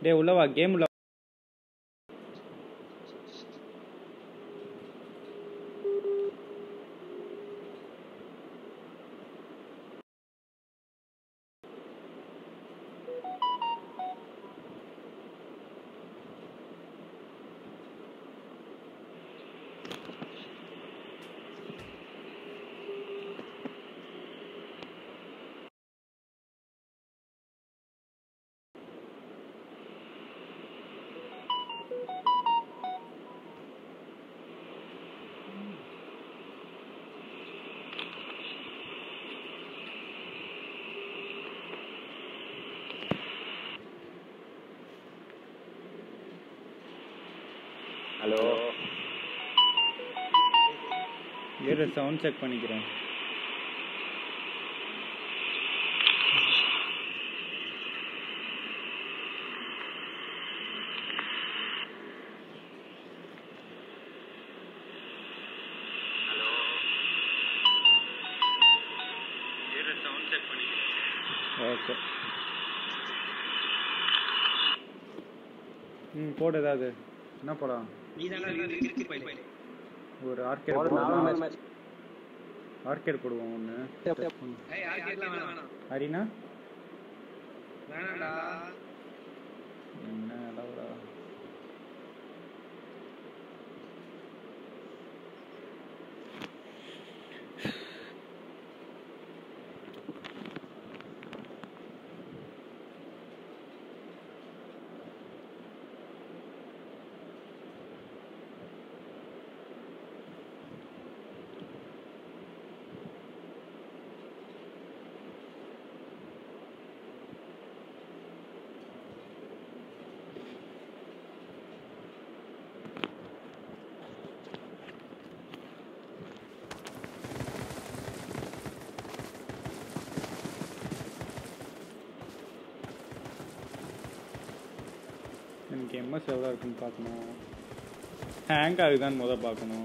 டேய் உள்ள வா கேம் உள்ள ஹலோ இரு சவுண்ட் செக் பண்ணிக்கிறேன் இரு சவுண்ட் செக் பண்ணிக்கிறேன் ஓகே ம் போடு ஏதாவது என்ன படம் நீ தானே இருக்கு பையன் ஒரு ஆர்கேட் ஒரு நாலு போடுவோம் மேட்ச் ஆர்கேட் போடுவோம் ஒன்று ஏய் யார் கேட்கலாம் வேணாம் ஹரினா வேணாம்டா என்ன அளவுடா எனக்கு எம்எஸ் எவ்வளோ இருக்குன்னு பார்க்கணும் ஹேங் ஆகுதான்னு முத பார்க்கணும்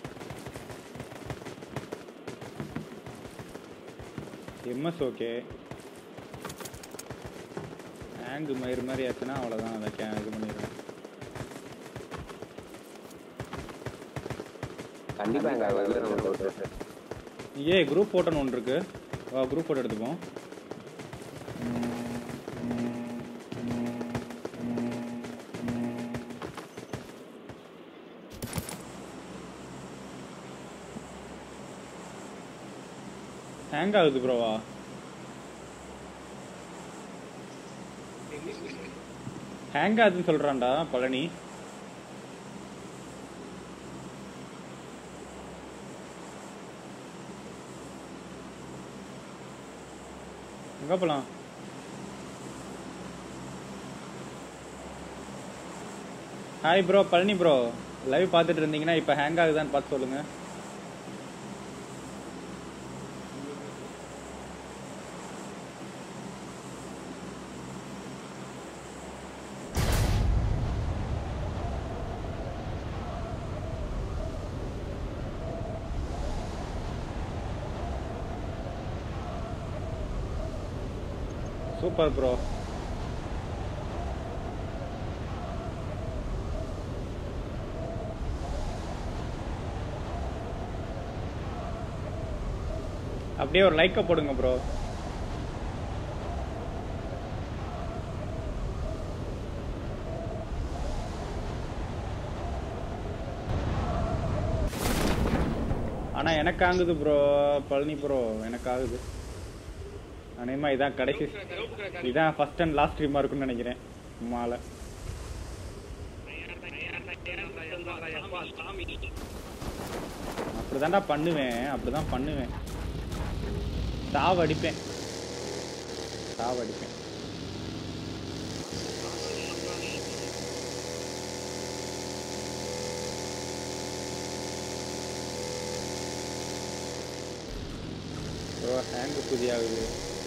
எம்எஸ் ஓகே ஹேங்கு மயிறு மாதிரி ஆச்சுன்னா அவ்வளோதான் அதை கே இது பண்ணிடுவேன் கண்டிப்பா எங்க அதுல நம்ம ஒரு ஏ குரூப் ஃபோட்டோன்னு ஒன்று இருக்கு வா குரூப் ஃபோட்டோ எடுத்துப்போம் ஹேங் ஆகுது ப்ரோவா ஹேங் ஆகுதுன்னு சொல்றான்டா பழனி எங்க போலாம் hi bro Palani bro live பார்த்துட்டு இருந்தீங்கன்னா இப்போ ஹேங் ஆகுதான்னு பார்த்து சொல்லுங்க சூப்பர் ப்ரோ அப்படியே ஒரு லைக்கை போடுங்க ப்ரோ ஆனா எனக்கு ஆகுது ப்ரோ பழனி ப்ரோ எனக்கு ஆகுது அநேகமா இதான் கடைசி இதான் ஃபர்ஸ்ட் அண்ட் லாஸ்ட் ஸ்ட்ரீமா இருக்கும்னு நினைக்கிறேன் மாலை அப்படிதான்டா பண்ணுவேன் அப்படிதான் பண்ணுவேன் சாவடிப்பேன் சாவடிப்பேன் ப்ரோ ஹேங்கு புதியாகுது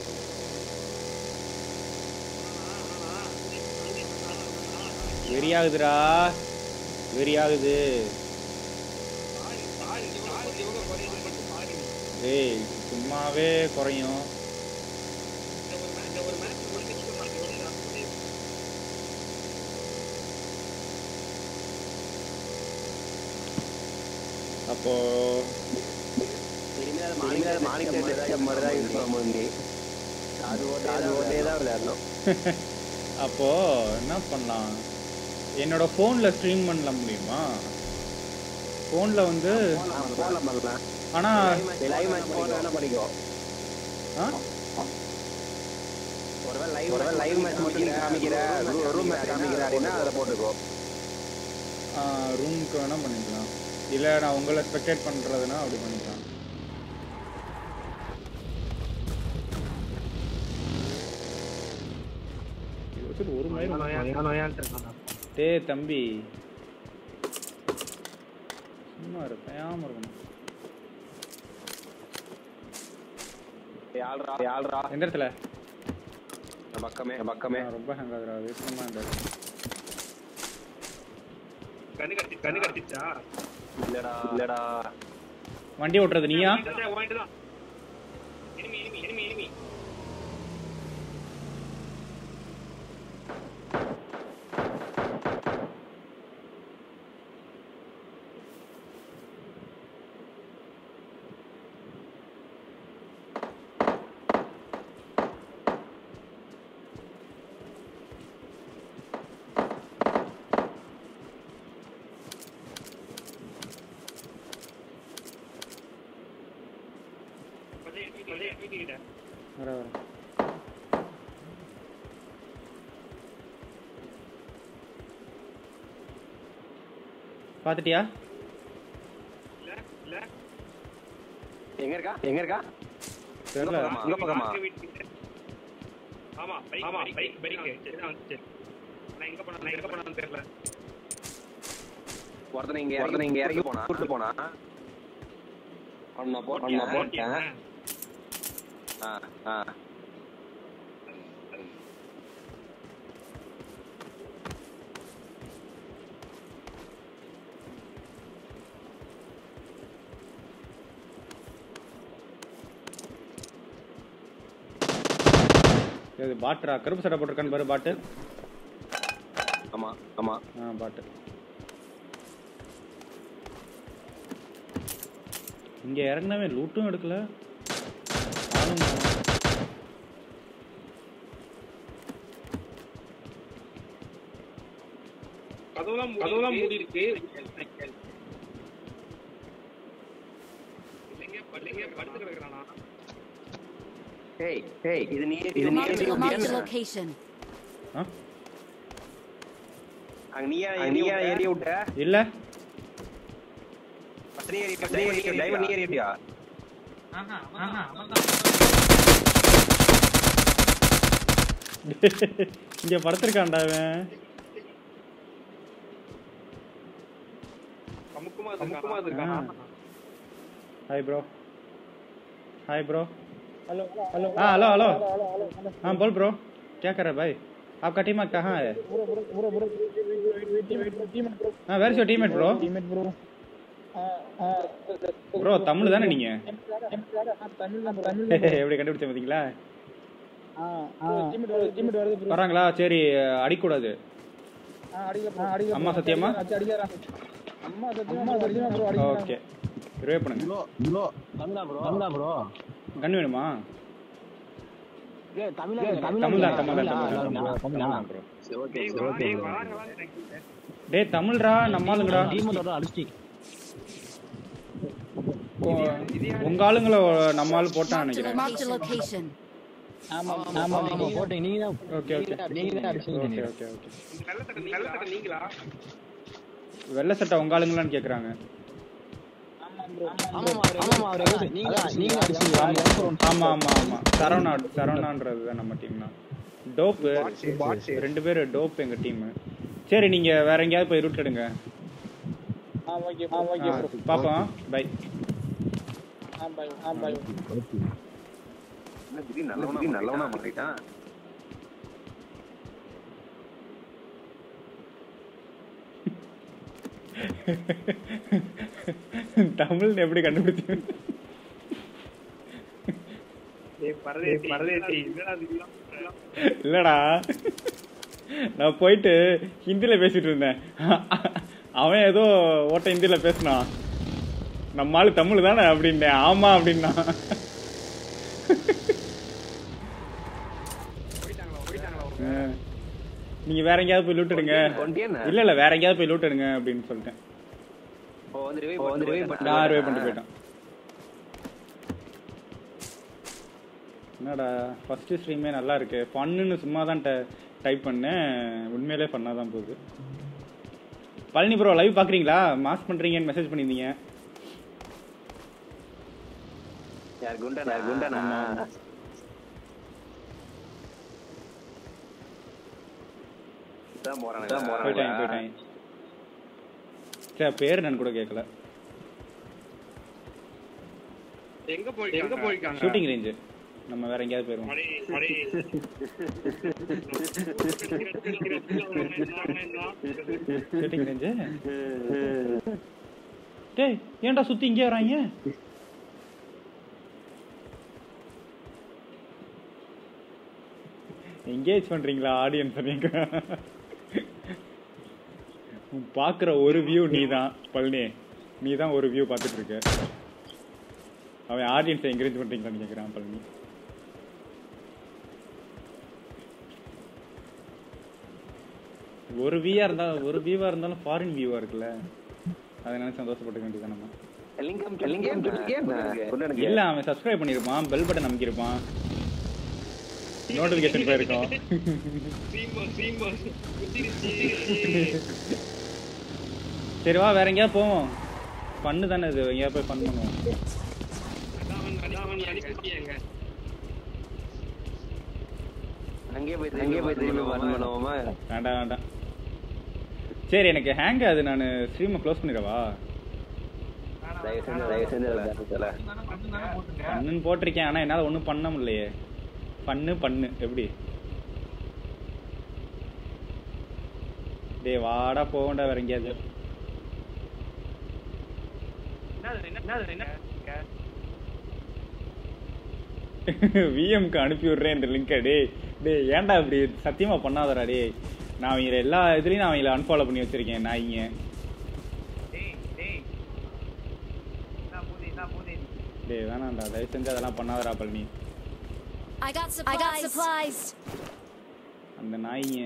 வெறியாகுதுடா வெறியாகுது டேய் சும்மாவே குறையும் அப்போ இனிமேல் அது மார்னிங் அது மார்னிங் டைம் ஏதாவது மாதிரி தான் யூஸ் பண்ண முடியும் அது ஓட்டே அது ஓட்டே தான் விளையாடணும் அப்போ என்ன பண்ணலாம் என்னோட ஃபோனில் ஸ்ட்ரீம் பண்ணல முடியுமா ஃபோனில் வந்து போன்ல பண்ணலாம் ஆனால் லைவ் மேட்ச் போன வேணா பண்ணிக்கோ ஆ ஒருவேளை லைவ் ஒருவேளை லைவ் மேட்ச் மட்டும் நீ காமிக்கிற ரூம் மேட்ச் காமிக்கிற அப்படின்னா அதில் போட்டுக்கோ ரூமுக்கு வேணால் பண்ணிக்கலாம் இல்லை நான் உங்களை ஸ்பெக்டேட் பண்ணுறதுனா அப்படி பண்ணிக்கலாம் இது ஒரு மயில் டேய் தம்பி சும்மா இரு பயமா இருக்கணும் ஆள்ரா ஆள்ரா எந்த இடத்துல பக்கமே பக்கமே ஆ, ரொம்ப ஹேங் ஆகுறா வேகமா இந்த கண்ணு கட்டி கண்ணு கட்டிச்சா இல்லடா இல்லடா வண்டி ஓட்டுறது நீயா வாங்கிட்டு தான் எனிமி எனிமி எனிமி எனிமி கொஞ்சம் கொஞ்சம் எனிமி வர வர பாத்துட்டியா இல்ல இல்ல எங்க இருக்கா எங்க இருக்கா தெரியல உங்க பக்கமா ஆமா பைக் ஆமா பைக் பைக் சரி நான் வந்துச்சு நான் எங்க போனா நான் எங்க போனான்னு தெரியல ஒருத்தனை இங்க ஒருத்தனை இங்க இறங்கி போனா கூட்டு போனா அவனை போட்டேன் அவனை போட்டேன் ஆ ஆ இது பாட்டுரா கருப்பு சட்டை போட்டிருக்கான்னு பாரு பாட்டு ஆமா ஆமா ஆ பாட்டு இங்க இறங்கினவன் லூட்டும் எடுக்கல ஆளும் காணோம். கதவுலாம் கதவுலாம் மூடி இருக்கு இல்லைங்க பள்ளிங்க படுத்து கிடக்குறானா ஏய் ஏய் இது நீ இது நீ Marked, ஏறி marked a விட்டியா? location. ஆ அங்க நீயா நீயா ஏறி விட்ட இல்ல ஃபர்ஸ்ட் நீ ஏறி ஃபர்ஸ்ட் நீ ஏறி டிரைவர் நீ ஏறி விட்டியா இங்க படுத்திருக்கான்டா அவன் கமுக்குமா கமுக்குமா இருக்கானா hi bro hi bro hello hello हाँ हेलो हेलो हाँ बोल ब्रो क्या कर रहा है भाई आपका टीम कहाँ है हाँ where your teammate bro bro Tamil தானே நீங்க எப்படி கண்டுபிடிச்ச பாத்தீங்களா வராங்களா சரி அடிக்கூடாது அம்மா சத்தியமா ஓகே ரிவே பண்ணுங்க ப்ரோ தமிழா ப்ரோ தமிழா ப்ரோ கன் வேணுமா ஏய் தமிழா தமிழ் தான் தமிழ் தான் தமிழ் தான் தமிழ் தான் ப்ரோ ஓகே டேய் ஓகே டேய் வாங்க வாங்க எனக்கு டேய் தமிழ்ரா நம்மாளுங்கடா டீமோட அடிச்சி உங்க ஆளுங்களை நம்ம ஆளு போட்டான் Marked a, நினைக்கிறேன் marked a location. ஆமா ஆமா ஆமா போட்டீங்க நீங்க தான் ஓகே ஓகே நீங்க தான் அடிச்சீங்க ஓகே ஓகே ஓகே நல்ல சட்டை நல்ல சட்டை நீங்களா வெள்ளை சட்டை உங்க ஆளுங்களான்னு கேக்குறாங்க ஆமா ஆமா அவரே நீங்க நீங்க அடிச்சீங்க ஆமா ஆமா ஆமா சரவணா சரவணான்றது தான் நம்ம டீம் தான் டோப்பு ரெண்டு பேர் டோப் எங்க டீம் சரி நீங்க வேற எங்கேயாவது போய் ரூட் எடுங்க ஆ, பாப்போம் பை என்ன திடீர்னு நல்லவனா நல்லவனா மாறிட்டான் தமிழ் எப்படி கண்டுபிடிச்சீங்க டேய் பரதேசி பரதேசி என்னடா இதெல்லாம் இல்லடா நான் போயிட்டு ஹிந்தில பேசிட்டு இருந்தேன் அவன் ஏதோ ஓட்ட ஹிந்தில பேசினான் நம்ம ஆளு தமிழ் தானே அப்படின்னேன் ஆமா அப்படின்னா ஆ. நீங்க வேற எங்கேயாவது போய் லூட்டுடுங்க ஒண்டியண்ணா? இல்ல இல்ல வேற எங்கேயாவது போய் லூட்டுடுங்க அப்படின்னு சொல்லிட்டேன் ஓ வந்து ரிவைவ் வந்து ரிவைவ் பண்ணி நான் ரிவே பண்ணிட்டு போயிட்டான் என்னடா ஃபர்ஸ்ட் ஸ்ட்ரீமே நல்லா இருக்கு ஃபன்னுன்னு சும்மா தான் டைப் பண்ணேன் உண்மையிலே ஃபன்னாக தான் போகுது பழனி ப்ரோ லைவ் பார்க்குறீங்களா மாஸ் பண்ணுறீங்கன்னு மெசேஜ் பண்ணியிருந்தீங்க யார் குண்டனா யார் குண்டனா இதான் போறானுங்க இதான் போயிட்டாங்க போறானுங்க போயிட்டாங்க சரி பேர் நான் கூட கேட்கல எங்க போய் எங்க போயிருக்காங்க ஷூட்டிங் ரேஞ்சு நம்ம வேற எங்கேயாவது போயிருவோம் அடே, அடே. ஷூட்டிங் ரேஞ்சு டேய் ஏன்டா சுற்றி இங்கே வராங்க எங்கேஜ் பண்றீங்களா ஆடியன்ஸ் நீங்க பாக்குற ஒரு வியூ நீ தான் பழனி நீ தான் ஒரு வியூ பார்த்துட்டு இருக்க அவன் ஆடியன்ஸை என்கரேஜ் பண்றீங்களான்னு கேட்குறான் பழனி ஒரு வியூவா இருந்தாலும் ஒரு வியூவா இருந்தாலும் ஃபாரின் வியூவா இருக்குல்ல அதை நினைச்சு சந்தோஷப்பட்டுக்க வேண்டியது நம்ம லிங்கம் லிங்கம் குண்டனுக்கு இல்ல அவன் சப்ஸ்கிரைப் பண்ணிருப்பான் பெல் பட்டன் அமைக்கிருப்பான் நோட்டிபிகேஷன் போயிருக்கோம் சீம்பா, சீம்பா. குத்திருச்சு. சரி வா வேற எங்கேயாவது போவோம் பண்ணு தானே இது எங்கேயா போய் ஃபன் பண்ணுவோம் அதான் அவன் அதான் அவன் அனுப்பிட்டியாங்க. அங்கேயே போய் அங்கேயே போய் திரும்பி வரணும் பண்ணுவோமா வேண்டாம் வேண்டாம் சரி எனக்கு ஹேங் ஆகுது நான் ஸ்ட்ரீமை க்ளோஸ் பண்ணிடவா தயவு செஞ்சு தயவு செஞ்சு அதை சொல்ல பண்ணுன்னு போட்டிருக்கேன் ஆனா என்னால ஒண்ணும் பண்ண முடியலையே பண்ணு பண்ணு எப்படி டேய் வாடா போகண்டா வேற எங்கேயாவது என்னது, என்னது, என்ன? விஎம்க்கு அனுப்பி விடுறேன் இந்த லிங்கை டேய் டேய் ஏன்டா இப்படி சத்தியமா பண்ணாதடா டேய் நான் அவங்கள எல்லா இதுலயும் நான் அவங்கள அன்ஃபாலோ பண்ணி வச்சிருக்கேன் நான் இங்க டேய், டேய். என்ன பூதி, என்ன பூதி? டேய் வேணாம்டா தயவு செஞ்சு அதெல்லாம் பண்ணாதடா Palani I got supplies. I got supplies. அந்த நாய்ங்க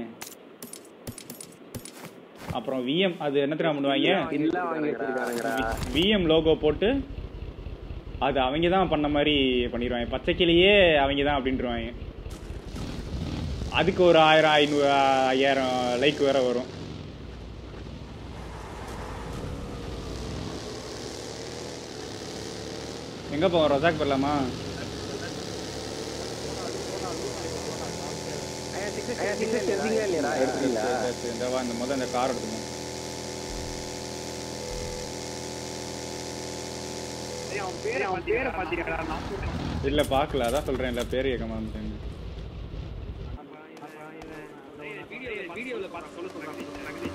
அப்புறம் விஎம் அது என்ன தெரியுமா பண்ணுவாங்க இல்ல வாங்கி வச்சிருக்கானுங்கடா விஎம் லோகோ போட்டு அது அவங்க தான் பண்ண மாதிரி பண்ணிடுவாங்க பச்சைக்கிளியே அவங்க தான் அப்படின்ட்டுருவாங்க அதுக்கு ஒரு ஆயிரம் ஐநூறு ஐயாயிரம் லைக் வேற வரும் எங்க போவோம் ரொசாக் போடலாமா எடுத்தீங்களா இல்லையாடா எடுத்தீங்களா இந்த வா இந்த முதல்ல இந்த கார் எடுக்கணும் டேய், அவன் பேரை அவன் பேரை பாத்தியாடா? நான் சொல்றேன். இல்ல பாக்கல அதான் சொல்றேன் இல்ல பேர் கேட்க மாட்டேன் டேய், வீடியோல- வீடியோல பார்த்து சொல்ல சொல்றான். நகதீஷ்.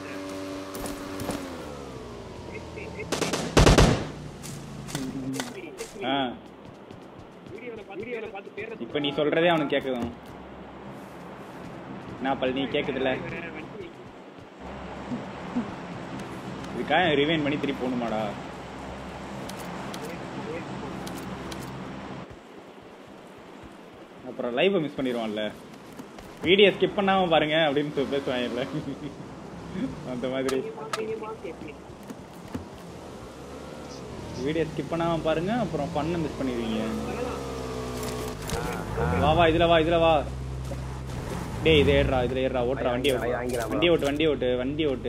ஆ வீடியோல பார்த்து வீடியோல பார்த்து பேரை இப்ப நீ சொல்றதே அவனுக்கு கேக்குதும் நான் பழனி கேக்குதுல்ல சொல்றேன். வண்டி இதுக்காக ரிவைன் பண்ணி திருப்பி போகணுமாடா அப்புறம் லைவை மிஸ் பண்ணிடுவான்ல வீடியோ ஸ்கிப் பண்ணாம பாருங்க அப்படின்னு சொல்லி பேசுவாங்கல்ல அந்த மாதிரி வீடியோ ஸ்கிப் பண்ணாம பாருங்க அப்புறம் பண்ண மிஸ் பண்ணிடுவீங்க வா வா இதுல வா இதுல வா டேய் இது ஏறுறா இதுல ஏறுறா ஓட்டுறா வண்டி ஓட்டு வாங்கிக்கலாம். வண்டி ஓட்டு வண்டி ஓட்டு வண்டி ஓட்டு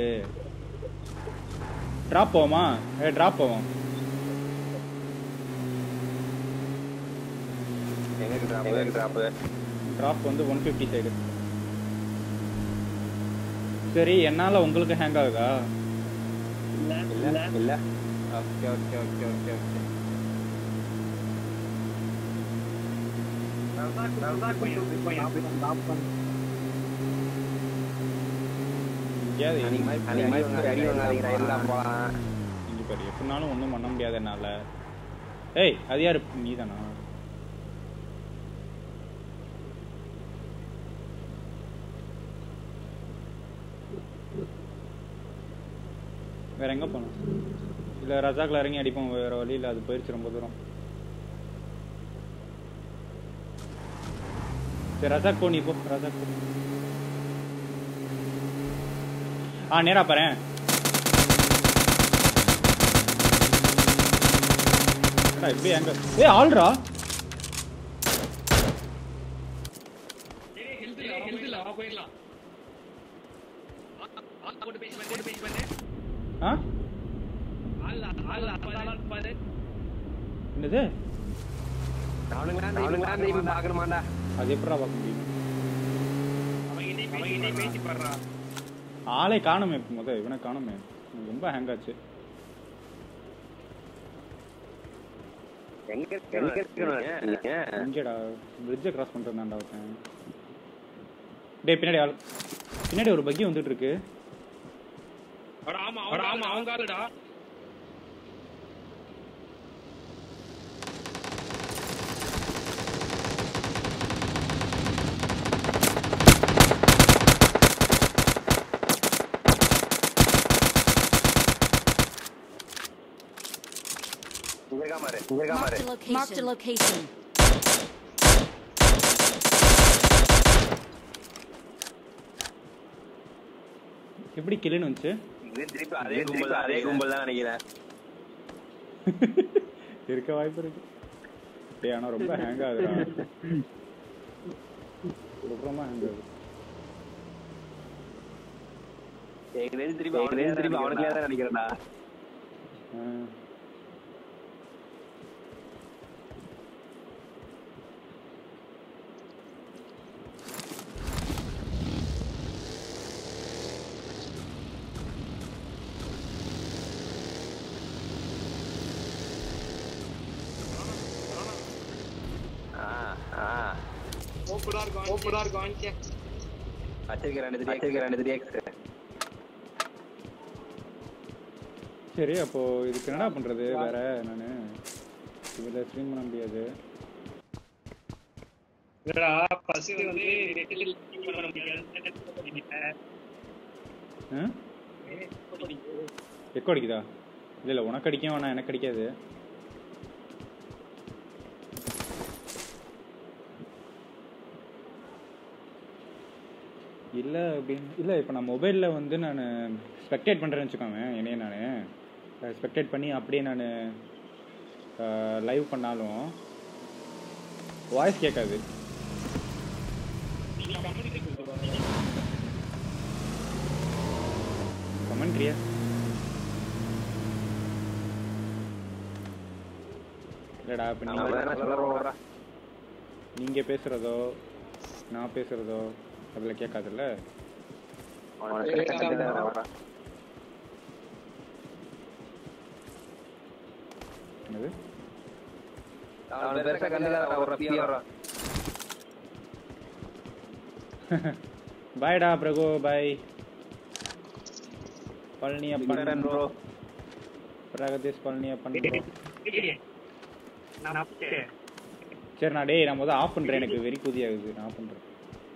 டிராப் போவோமா ஏ டிராப் போவோம் எங்க டிராப் எங்க டிராப் டிராப் வந்து ஒன் ஃபிஃப்டி சைடு சரி என்னால உங்களுக்கு ஹேங் ஆகுதா இல்ல இல்ல okay okay okay okay okay எங்கேயாவது அன்னைக்கு மாதிரி அன்னைக்கு மாதிரி வந்து அடி வாங்காதீங்கடா எல்லாம் போலாம் இங்க பாரு எப்படினாலும் ஒன்றும் பண்ண முடியாது என்னால ஏய் அது யாரு நீதானா வேற எங்க போனோம் இல்லை ரஜாக்கில் இறங்கி அடிப்போம் வேறு வழி இல்லை அது போயிடுச்சு ரொம்ப தூரம் சரி ரஜாக் போ நீ போ ரஜாக் போ ஆ நேரா பாரு என்னடா இப்படி எங்க ஏய் ஆல்ரா ஹெல்த் இல்ல ஹெல்த் இல்ல வா போயிடலாம் ஆள் போட்டு பேசி பண்ணு பேசி பண்ணு ஆ ஆள் ஆள் ஆள் பாரு என்னது அவனுங்களா திரும்பி பார்க்கணுமாண்டா அது எப்படா பார்க்க முடியும் அவன் இனி அவன் இனி பேசி பாடுறா ஆளே காணுமே இப்போ முத இவனை காணுமே எனக்கு ரொம்ப ஹேங் ஆச்சு எங்க எங்க இருக்கணும் நீங்க இங்கேடா பிரிட்ஜை கிராஸ் பண்ணிட்டு வந்தான்டா ஒருத்தன் டேய் பின்னாடி ஆள் பின்னாடி ஒரு பக்கி வந்துட்டு இருக்கு அட ஆமா அட ஆமா அவங்க ஆளுடா இங்க இருக்கா பாரு இங்க இருக்கா பாரு Marked a location. எப்படி கில்லுன்னு வந்துச்சு இது திருப்பி அதே கும்பல் தான் அதே கும்பல் தான் நினைக்கிறேன் இருக்க வாய்ப்பு இருக்கு டேய் ஆனா ரொம்ப ஹேங் ஆகுதுடா ரொம்ப ஹேங் ஆகுது எனக்கு திருப்பி அவனுக்கு திருப்பி அவனுக்கே தான் நினைக்கிறேன்டா ஆ. ஆ ஆ ஓப்படா இருக்கும் ஓப்படா இருக்கும் வாங்கிக்க வச்சிருக்க ரெண்டு த்ரீ வச்சிருக்க ரெண்டு த்ரீ எக்ஸ் சரி அப்போ இதுக்கு என்னடா பண்றது வேற நானு இதுல ஸ்ட்ரீம் பண்ண முடியாது இல்லடா ஃபர்ஸ்ட் வந்து நெட்ல பண்ண முடியாது ஆ? எக்கோ அடிக்குதா இல்ல இல்ல உனக்கு அடிக்கும் வேணாம் எனக்கு அடிக்காது இல்ல அப்படின்னு இல்ல இப்போ நான் மொபைல்ல வந்து நான் ஸ்பெக்டேட் பண்றேன்னு வச்சுக்கோங்க என்னைய நான் ஸ்பெக்டேட் பண்ணி அப்படியே நான் லைவ் பண்ணாலும் வாய்ஸ் கேட்காது கமெண்ட்ரியா இல்லடா இப்போ நான் நீங்க வேணா சொல்ல போறா நீங்க பேசுறதோ நான் பேசுறதோ அதுல கேட்காதுல்ல அவனுக்கு கண்டிப்பா வரா என்னது அவன் பெருசா கண்டுக்காத ஒரு ரஃபியா வரா பாய்டா பிரகு பாய் பழனி அப்பன் ப்ரோ பிரகதீஷ் பழனி அப்பன் bro. நான் அப்பே சரி நான் டேய் நான் முதல்ல ஆஃப் பண்றேன் எனக்கு வெறி குதியாகுது நான் ஆஃப் பண்றேன்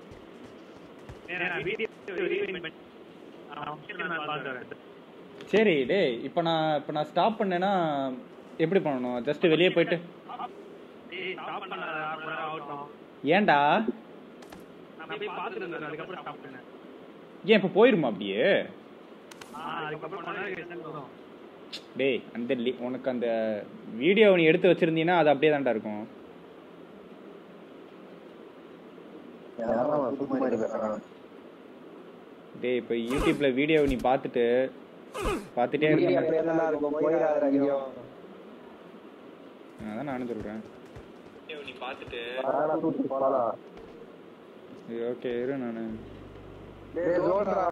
நான் வீடியோ ரீவைண்ட் பண்ணி நான் பாத்துறேன் சரி டேய் இப்போ நான் இப்போ நான் ஸ்டாப் பண்ணேன்னா எப்படி பண்ணணும் ஜஸ்ட் வெளியே போயிட்டு ஏய் ஸ்டாப் பண்ணாத அப்புறம் ஆகட்டும் ஏன்டா நான் போய் பாத்துட்டு இருந்தேன் அதுக்கப்புறம் ஸ்டாப் பண்ணேன் ஏன் இப்போ போயிருமா அப்படியே ஆ அதுக்கப்புறம் பண்ணா ரிசல்ட் வரும் டேய் அந்த li- உனக்கு அந்த வீடியோ நீ எடுத்து வச்சிருந்தீன்னா அது அப்படியே தான்டா இருக்கும் டேய் இப்போ யூடியூப்ல வீடியோ நீ பார்த்துட்டு பார்த்துட்டே இருக்க அதான் நானும் சொல்றேன் நீ பார்த்துட்டு ஓகே இரு நான்